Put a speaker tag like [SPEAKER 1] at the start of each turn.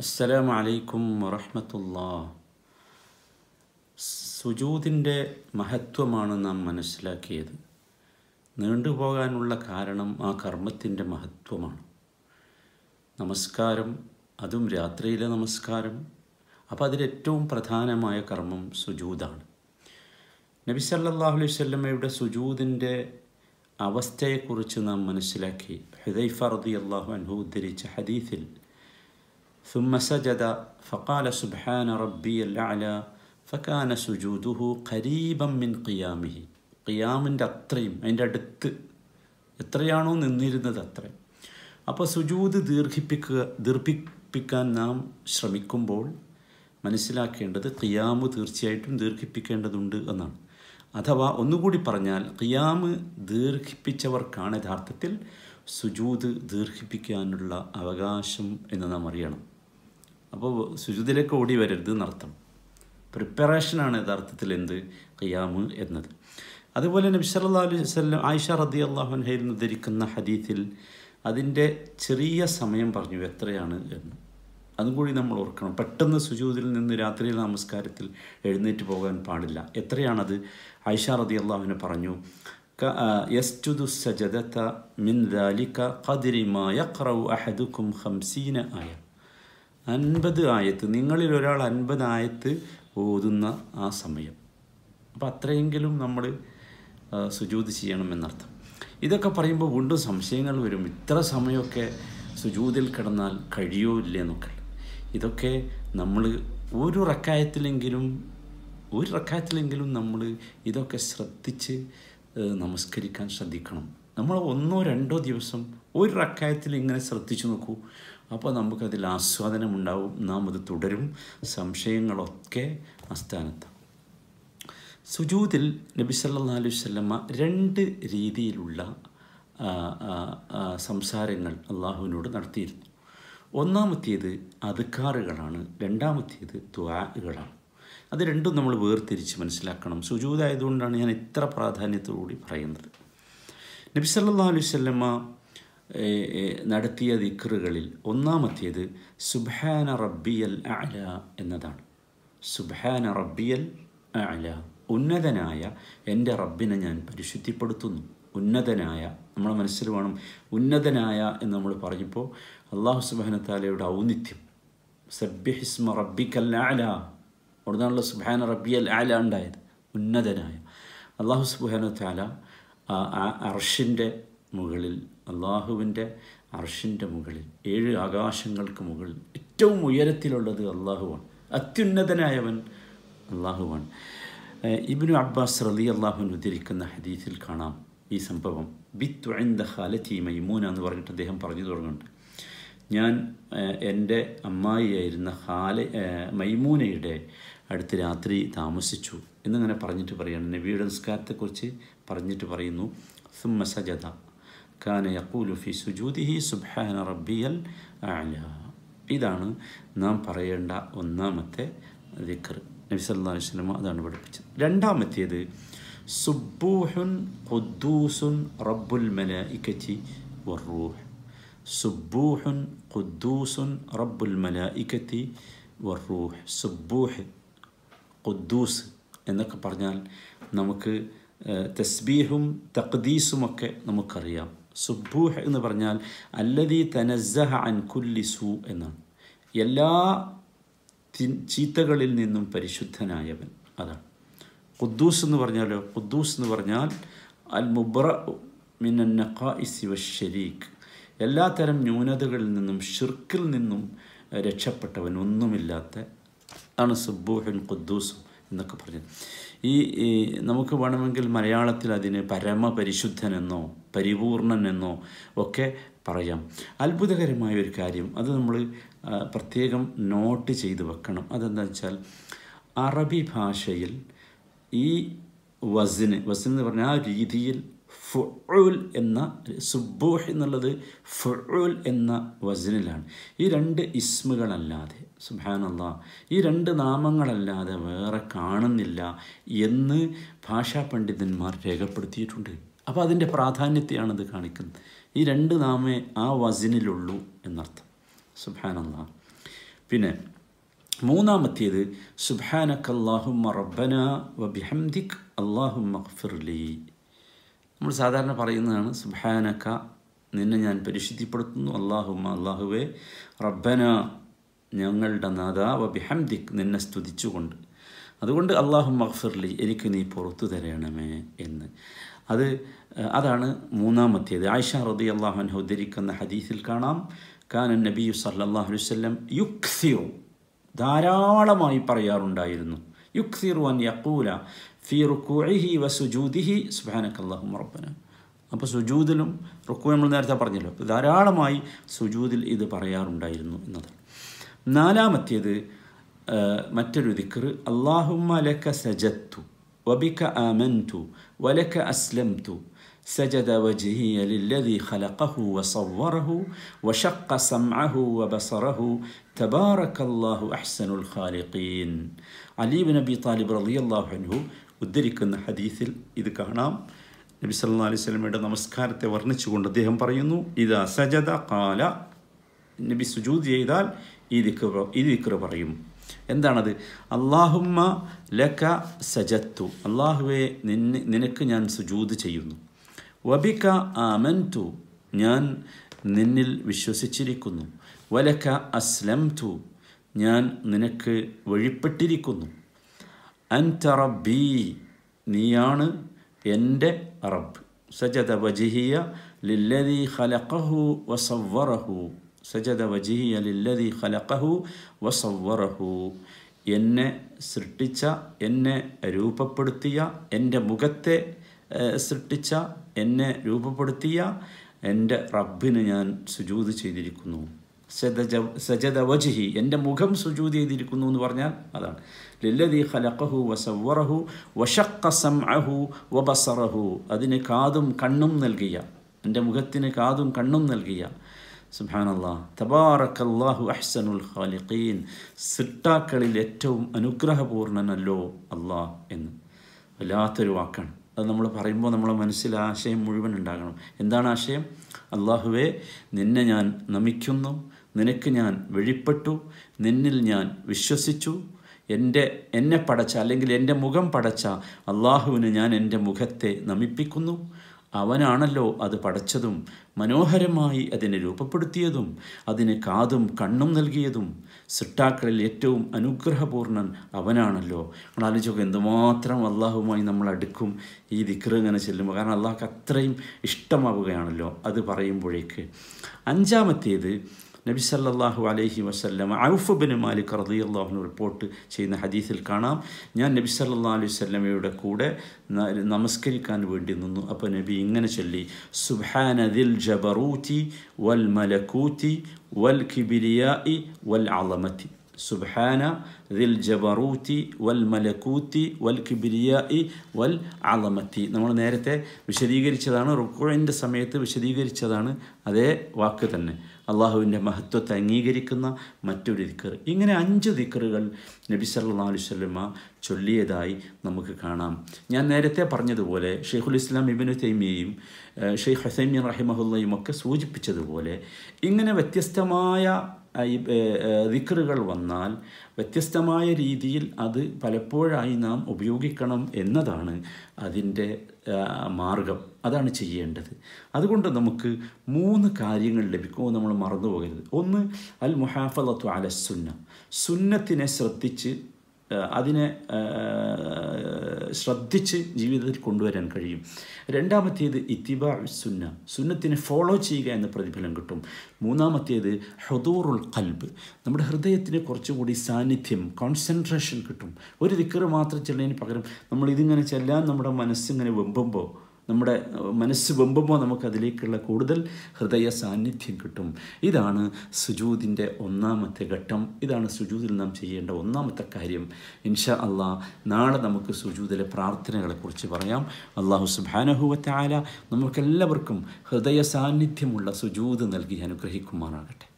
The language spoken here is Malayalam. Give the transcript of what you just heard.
[SPEAKER 1] അസ്സലാമു അലൈക്കും വറഹമത്തുല്ലാ സുജൂതിൻ്റെ മഹത്വമാണ് നാം മനസ്സിലാക്കിയത് നീണ്ടുപോകാനുള്ള കാരണം ആ കർമ്മത്തിൻ്റെ മഹത്വമാണ് നമസ്കാരം അതും രാത്രിയിലെ നമസ്കാരം അപ്പോൾ അതിലേറ്റവും പ്രധാനമായ കർമ്മം സുജൂതാണ് നബി സല്ലല്ലാഹു അലൈഹി വസല്ലമയുടെ സുജൂദിൻ്റെ അവസ്ഥയെക്കുറിച്ച് നാം മനസ്സിലാക്കി ഹുദൈഫ റളിയല്ലാഹു അൻഹു ഉദ്ധരിച്ച ഹദീസിൽ ثم سجد فقال سبحان ربي الأعلى فكان سجوده قريبا من قيامه ഖിയാമിൻ്റെ അത്രയും അതിൻ്റെ അടുത്ത് എത്രയാണോ നിന്നിരുന്നത് അത്രയും അപ്പോൾ സുജൂത് ദീർഘിപ്പിക്കുക ദീർഘിപ്പിക്കാൻ നാം ശ്രമിക്കുമ്പോൾ മനസ്സിലാക്കേണ്ടത് ഖിയാമ് തീർച്ചയായിട്ടും ദീർഘിപ്പിക്കേണ്ടതുണ്ട് എന്നാണ് അഥവാ ഒന്നുകൂടി പറഞ്ഞാൽ ഖിയാമ് ദീർഘിപ്പിച്ചവർക്കാണ് യഥാർത്ഥത്തിൽ സുജൂത് ദീർഘിപ്പിക്കാനുള്ള അവകാശം എന്ന് നാം അറിയണം അപ്പോൾ സുജൂതിലേക്ക് ഓടി വരരുത് എന്നർത്ഥം പ്രിപ്പറേഷനാണ് യഥാർത്ഥത്തിൽ എന്ത് ഖിയാമ് എന്നത് അതുപോലെ നബി സല്ലല്ലാഹു അലൈഹി വസല്ലം ആയിഷ റതി അള്ളാഹുൻഹയിൽ നിന്ന് ധരിക്കുന്ന ഹദീത്തിൽ അതിൻ്റെ ചെറിയ സമയം പറഞ്ഞു എത്രയാണ് എന്ന് അതും കൂടി നമ്മൾ ഓർക്കണം പെട്ടെന്ന് സുജൂതിൽ നിന്ന് രാത്രിയിലെ നമസ്കാരത്തിൽ എഴുന്നേറ്റ് പോകാൻ പാടില്ല എത്രയാണത് ആയിഷ റതി അള്ളാഹുവിനെ പറഞ്ഞു യസ്റ്റുദു സജദത്ത മിൻ ദാലിക ഖദ്രി മാ യഖറഉ അഹദുക്കും ഖംസീന ആയ അൻപത് ആയത്ത് നിങ്ങളിൽ ഒരാൾ അൻപത് ആയത്ത് ഓതുന്ന ആ സമയം അപ്പോൾ അത്രയെങ്കിലും നമ്മൾ സുജൂത് ചെയ്യണമെന്നർത്ഥം ഇതൊക്കെ പറയുമ്പോൾ വീണ്ടും സംശയങ്ങൾ വരും ഇത്ര സമയമൊക്കെ സുജൂതിൽ കിടന്നാൽ കഴിയോ ഇല്ലേ എന്നൊക്കെ ഇതൊക്കെ നമ്മൾ ഒരു റക്കായത്തിലെങ്കിലും ഒരു റക്കായത്തിലെങ്കിലും നമ്മൾ ഇതൊക്കെ ശ്രദ്ധിച്ച് നമസ്കരിക്കാൻ ശ്രദ്ധിക്കണം നമ്മൾ ഒന്നോ രണ്ടോ ദിവസം ഒരു റക്കായത്തിൽ ഇങ്ങനെ ശ്രദ്ധിച്ചു നോക്കൂ അപ്പോൾ നമുക്കതിൽ ആസ്വാദനമുണ്ടാവും നാം അത് തുടരും സംശയങ്ങളൊക്കെ അസ്ഥാനത്താണ് സുജൂതിൽ നബി സല്ലാ അലൈഹി വല്ലമ്മ രണ്ട് രീതിയിലുള്ള സംസാരങ്ങൾ അള്ളാഹുവിനോട് നടത്തിയിരുന്നു ഒന്നാമത്തേത് അതുക്കാറുകളാണ് രണ്ടാമത്തേത് ദ്വാകളാണ് അത് രണ്ടും നമ്മൾ വേർതിരിച്ച് മനസ്സിലാക്കണം സുജൂതായതുകൊണ്ടാണ് ഞാൻ ഇത്ര പ്രാധാന്യത്തോടുകൂടി പറയുന്നത് നബി സല്ലാ അലൈഹി വല്ലമ്മ നടത്തിയ ദിക്റുകളിൽ ഒന്നാമത്തേത് സുബാന റബ്ബിയൽ അല എന്നതാണ് സുബാന റബ്ബിയൽ അല ഉന്നതനായ എൻ്റെ റബ്ബിനെ ഞാൻ പരിശുദ്ധിപ്പെടുത്തുന്നു ഉന്നതനായ നമ്മളെ മനസ്സിൽ വേണം ഉന്നതനായ എന്ന് നമ്മൾ പറഞ്ഞപ്പോൾ അള്ളാഹു സുബാനത്താലയുടെ ഔന്നിത്യം സബ്യഹിസ്മ റബ്ബിക്കൽ ആല അവിടുന്നാണല്ലോ സുബാന റബ്ബിയൽ ആല ഉണ്ടായത് ഉന്നതനായ അള്ളാഹു സുബാനത്താല അർഷിൻ്റെ മുകളിൽ അള്ളാഹുവിൻ്റെ അർഷിൻ്റെ മുകളിൽ ഏഴ് ആകാശങ്ങൾക്ക് മുകളിൽ ഏറ്റവും ഉയരത്തിലുള്ളത് അള്ളാഹുവാണ് അത്യുന്നതനായവൻ അള്ളാഹുവാണ് ഇബിനു അബ്ബാസ് റലി അള്ളാഹുൻ ഉദ്ധരിക്കുന്ന ഹദീസിൽ കാണാം ഈ സംഭവം ബിത്ത് ഐന്ദ ഖാലത്തി മൈമൂന എന്ന് പറഞ്ഞിട്ട് അദ്ദേഹം പറഞ്ഞു തുടങ്ങുന്നുണ്ട് ഞാൻ എൻ്റെ അമ്മായിയായിരുന്ന ഖാല മൈമൂനയുടെ അടുത്ത് രാത്രി താമസിച്ചു എന്നിങ്ങനെ പറഞ്ഞിട്ട് പറയാണ് നബിയുടെ നിസ്കാരത്തെക്കുറിച്ച് പറഞ്ഞിട്ട് പറയുന്നു സുമ്മ സജദ കാന യക്കൂലു ഫി സുജൂദിഹി സുബ്ഹാന റബ്ബിയൽ അല ഇതാണ് നാം പറയേണ്ട ഒന്നാമത്തെ ദിക്കർ നബി സല്ലാ അലൈഹി സ്വലമ അതാണ് പഠിപ്പിച്ചത് രണ്ടാമത്തേത് സുബൂഹുൻ ഖുദ്ദൂസുൻ റബ്ബുൽ മലായിക്കറ്റി വറൂഹ് സുബൂഹുൻ ഖുദ്ദൂസുൻ റബ്ബുൽ മലായിക്കറ്റി വറൂഹ് സുബൂഹ് ഖുദ്ദൂസ് എന്നൊക്കെ പറഞ്ഞാൽ നമുക്ക് തസ്ബീഹും തഖ്ദീസുമൊക്കെ നമുക്കറിയാം സുബൂഹ് എന്ന് പറഞ്ഞാൽ അല്ലതി തനസ്സഹ അൻ കുല്ലി സു എന്നാണ് എല്ലാ ചീത്തകളിൽ നിന്നും പരിശുദ്ധനായവൻ അതാണ് ഖുദ്ദൂസ് എന്ന് പറഞ്ഞാലോ ഖുദ്ദൂസ് എന്ന് പറഞ്ഞാൽ അൽ മുബ്ര മിനന്നഖാഇസി വഷരീഖ് എല്ലാത്തരം ന്യൂനതകളിൽ നിന്നും ഷിർക്കിൽ നിന്നും രക്ഷപ്പെട്ടവൻ ഒന്നുമില്ലാത്ത ആണ് സുബൂഹുൻ ഖുദ്ദൂസും എന്നൊക്കെ പറഞ്ഞത് ഈ നമുക്ക് വേണമെങ്കിൽ മലയാളത്തിൽ അതിന് പരമപരിശുദ്ധനെന്നോ പരിപൂർണനെന്നോ ഒക്കെ പറയാം അത്ഭുതകരമായ ഒരു കാര്യം അത് നമ്മൾ പ്രത്യേകം നോട്ട് ചെയ്ത് വെക്കണം അതെന്താ വെച്ചാൽ അറബി ഭാഷയിൽ ഈ വസിന് വസിൻ എന്ന് പറഞ്ഞാൽ ആ രീതിയിൽ ഫുൾ എന്ന സുബൂഹ് എന്നുള്ളത് ഫുൾ എന്ന വസിനിലാണ് ഈ രണ്ട് ഇസ്മുകളല്ലാതെ സുബാനല്ല ഈ രണ്ട് നാമങ്ങളല്ലാതെ വേറെ കാണുന്നില്ല എന്ന് ഭാഷാ പണ്ഡിതന്മാർ രേഖപ്പെടുത്തിയിട്ടുണ്ട് അപ്പോൾ അതിൻ്റെ പ്രാധാന്യത്തെയാണത് കാണിക്കുന്നത് ഈ രണ്ട് നാമേ ആ വസിനിലുള്ളൂ എന്നർത്ഥം സുബാനല്ല പിന്നെ മൂന്നാമത്തേത് സുബാനക്കല്ലാഹുമ്മ റബ്ബന വ ബിഹംദിക് അള്ളാഹുമ്മ ഫിർലി നമ്മൾ സാധാരണ പറയുന്നതാണ് സുബാനക്ക നിന്നെ ഞാൻ പരിശുദ്ധിപ്പെടുത്തുന്നു അള്ളാഹുമ്മ അള്ളാഹുവേ റബ്ബന ഞങ്ങളുടെ നാഥ വ ബിഹംദിക് നിന്നെ സ്തുതിച്ചുകൊണ്ട് അതുകൊണ്ട് അള്ളാഹു മഹ്ഫിർലി എനിക്ക് നീ പുറത്തു തരണമേ എന്ന് അത് അതാണ് മൂന്നാമത്തേത് ആയിഷ റതി അള്ളാഹുൻ ഉദ്ധരിക്കുന്ന ഹദീസിൽ കാണാം കാനൻ നബി സല്ലാഹു വല്ലം യുക്സിറു ധാരാളമായി പറയാറുണ്ടായിരുന്നു യുക്സിറു അൻ യക്കൂല ഫി റുക്കൂഹി വ സുജൂദിഹി സുബാനക്കല്ലാഹു റബ്ബന അപ്പോൾ സുജൂദിലും റുക്കു നമ്മൾ നേരത്തെ പറഞ്ഞല്ലോ ധാരാളമായി സുജൂദിൽ ഇത് പറയാറുണ്ടായിരുന്നു എന്നതാണ് നാലാമത്തേത് മറ്റൊരു ദിക്ർ അള്ളാഹുമ്മ ലക സജത്തു വബിക ആമൻതു വലക അസ്ലംതു سجد وجهي للذي خلقه وصوره وشق سمعه وبصره تبارك الله أحسن الخالقين علي بن أبي طالب رضي الله عنه ഉദ്ധരിക്കുന്ന ഹദീസിൽ ഇത് കാണാം നബി സല്ലാ അലൈഹി സ്വലമയുടെ നമസ്കാരത്തെ വർണ്ണിച്ചുകൊണ്ട് അദ്ദേഹം പറയുന്നു ഇതാ സജദ കാല നബി സുജൂദ് ചെയ്താൽ ഈ ദിക്ർ ഈ ദിക്ർ പറയും എന്താണത് അള്ളാഹുമ്മ ലക സജത്തു അള്ളാഹുവെ നിന്നെ നിനക്ക് ഞാൻ സുജൂദ് ചെയ്യുന്നു വബിക ആമൻതു ഞാൻ നിന്നിൽ വിശ്വസിച്ചിരിക്കുന്നു വലക അസ്ലംതു ഞാൻ നിനക്ക് വഴിപ്പെട്ടിരിക്കുന്നു അൻത റബ്ബി നീയാണ് എൻ്റെ റബ്ബ് സജദ വജിഹിയ ലില്ലതി ഖലഖഹു വസവ്വറഹു സജദ വജിഹിയ ലില്ലതി ഖലഖഹു വസവ്വറഹു എന്നെ സൃഷ്ടിച്ച എന്നെ രൂപപ്പെടുത്തിയ എൻ്റെ മുഖത്തെ സൃഷ്ടിച്ച എന്നെ രൂപപ്പെടുത്തിയ എൻ്റെ റബ്ബിന് ഞാൻ സുജൂത് ചെയ്തിരിക്കുന്നു സജദ സജദ വജിഹി എൻ്റെ മുഖം സുജൂത് ചെയ്തിരിക്കുന്നു എന്ന് പറഞ്ഞാൽ അതാണ് ലില്ലതി ഖലഖഹു വസവ്വറഹു വഷക്ക സംഅഹു വബസറഹു അതിന് കാതും കണ്ണും നൽകിയ എൻ്റെ മുഖത്തിന് കാതും കണ്ണും നൽകിയ സുബാനല്ലാ തബാറക്കല്ലാഹു അഹ്സനുൽ ഖാലിഖീൻ സിട്ടാക്കളിൽ ഏറ്റവും അനുഗ്രഹപൂർണനല്ലോ അള്ളാഹ് എന്ന് വല്ലാത്തൊരു വാക്കാണ് അത് നമ്മൾ പറയുമ്പോൾ നമ്മളെ മനസ്സിൽ ആശയം മുഴുവൻ ഉണ്ടാകണം എന്താണ് ആശയം അള്ളാഹുവെ നിന്നെ ഞാൻ നമിക്കുന്നു നിനക്ക് ഞാൻ വെളിപ്പെട്ടു നിന്നിൽ ഞാൻ വിശ്വസിച്ചു എൻ്റെ എന്നെ പടച്ച അല്ലെങ്കിൽ എൻ്റെ മുഖം പടച്ച അള്ളാഹുവിന് ഞാൻ എൻ്റെ മുഖത്തെ നമിപ്പിക്കുന്നു അവനാണല്ലോ അത് പടച്ചതും മനോഹരമായി അതിനെ രൂപപ്പെടുത്തിയതും അതിന് കാതും കണ്ണും നൽകിയതും സിട്ടാക്കളിൽ ഏറ്റവും അനുഗ്രഹപൂർണൻ അവനാണല്ലോ നമ്മൾ ആലോചിച്ചൊക്കെ എന്തുമാത്രം അള്ളാഹുമായി നമ്മൾ അടുക്കും ഈ ദിക്ർ ഇങ്ങനെ ചെല്ലുമ്പോൾ കാരണം അള്ളാഹ്ക്ക് അത്രയും ഇഷ്ടമാവുകയാണല്ലോ അത് പറയുമ്പോഴേക്ക് അഞ്ചാമത്തേത് നബി സല്ലാഹു അലൈഹി വസ്ലം ഔഫ് ബിൻ മാലിക് റതി അള്ളാഹുന് റിപ്പോർട്ട് ചെയ്യുന്ന ഹദീസിൽ കാണാം ഞാൻ നബി സല്ലാ അലൈഹി സ്വല്ലമയുടെ കൂടെ നമസ്കരിക്കാൻ വേണ്ടി നിന്നു അപ്പോൾ നബി ഇങ്ങനെ ചൊല്ലി സുബാന ദിൽ ജബറൂത്തി വൽ മലക്കൂത്തി വൽ കിബിരിയായി വൽ അളമത്തി സുബാന ദിൽ ജബറൂത്തി വൽ മലക്കൂത്തി വൽ കിബിരിയായി വൽ അളമത്തി നമ്മൾ നേരത്തെ വിശദീകരിച്ചതാണ് റുക്കുഴിൻ്റെ സമയത്ത് വിശദീകരിച്ചതാണ് അതേ വാക്ക് തന്നെ അള്ളാഹുവിൻ്റെ മഹത്വത്തെ അംഗീകരിക്കുന്ന മറ്റൊരു ദിക്കർ ഇങ്ങനെ അഞ്ച് ദിക്കറുകൾ നബി സല്ലാ അലുസല്ലമ്മ ചൊല്ലിയതായി നമുക്ക് കാണാം ഞാൻ നേരത്തെ പറഞ്ഞതുപോലെ ഷെയ്ഖുൽ ഇസ്ലാം ഇബിനു തൈമിയയും ഷെയ്ഖ് ഹസൈമീൻ റഹിമഹുല്ലയും ഒക്കെ സൂചിപ്പിച്ചതുപോലെ ഇങ്ങനെ വ്യത്യസ്തമായ ദിക്കറുകൾ വന്നാൽ വ്യത്യസ്തമായ രീതിയിൽ അത് പലപ്പോഴായി നാം ഉപയോഗിക്കണം എന്നതാണ് അതിൻ്റെ മാർഗം അതാണ് ചെയ്യേണ്ടത് അതുകൊണ്ട് നമുക്ക് മൂന്ന് കാര്യങ്ങൾ ലഭിക്കുമോ നമ്മൾ മറന്നു പോകരുത് ഒന്ന് അൽ മുഹാഫലത്തു അല സുന്ന സുന്നത്തിനെ ശ്രദ്ധിച്ച് അതിനെ ശ്രദ്ധിച്ച് ജീവിതത്തിൽ കൊണ്ടുവരാൻ കഴിയും രണ്ടാമത്തേത് ഇത്തിബാ സുന്ന സുന്നത്തിനെ ഫോളോ ചെയ്യുക എന്ന പ്രതിഫലം കിട്ടും മൂന്നാമത്തേത് ഹദൂറുൽ കൽബ് നമ്മുടെ ഹൃദയത്തിന് കുറച്ചുകൂടി സാന്നിധ്യം കോൺസെൻട്രേഷൻ കിട്ടും ഒരു ദിക്കറ് മാത്രം ചെല്ലുന്നതിന് പകരം നമ്മൾ ഇതിങ്ങനെ ചെല്ലാൻ നമ്മുടെ മനസ്സിങ്ങനെ വെമ്പുമ്പോൾ നമ്മുടെ മനസ്സ് വെമ്പുമ്പോൾ നമുക്കതിലേക്കുള്ള കൂടുതൽ ഹൃദയ സാന്നിധ്യം കിട്ടും ഇതാണ് സുജൂദിൻ്റെ ഒന്നാമത്തെ ഘട്ടം ഇതാണ് സുജൂദിൽ നാം ചെയ്യേണ്ട ഒന്നാമത്തെ കാര്യം ഇൻഷാ അള്ളാ നാളെ നമുക്ക് സുജൂദിലെ പ്രാർത്ഥനകളെക്കുറിച്ച് പറയാം അള്ളാഹു സുബാനഹുവത്തായ നമുക്കെല്ലാവർക്കും ഹൃദയ സാന്നിധ്യമുള്ള സുജൂദ് നൽകി അനുഗ്രഹിക്കുമാറാകട്ടെ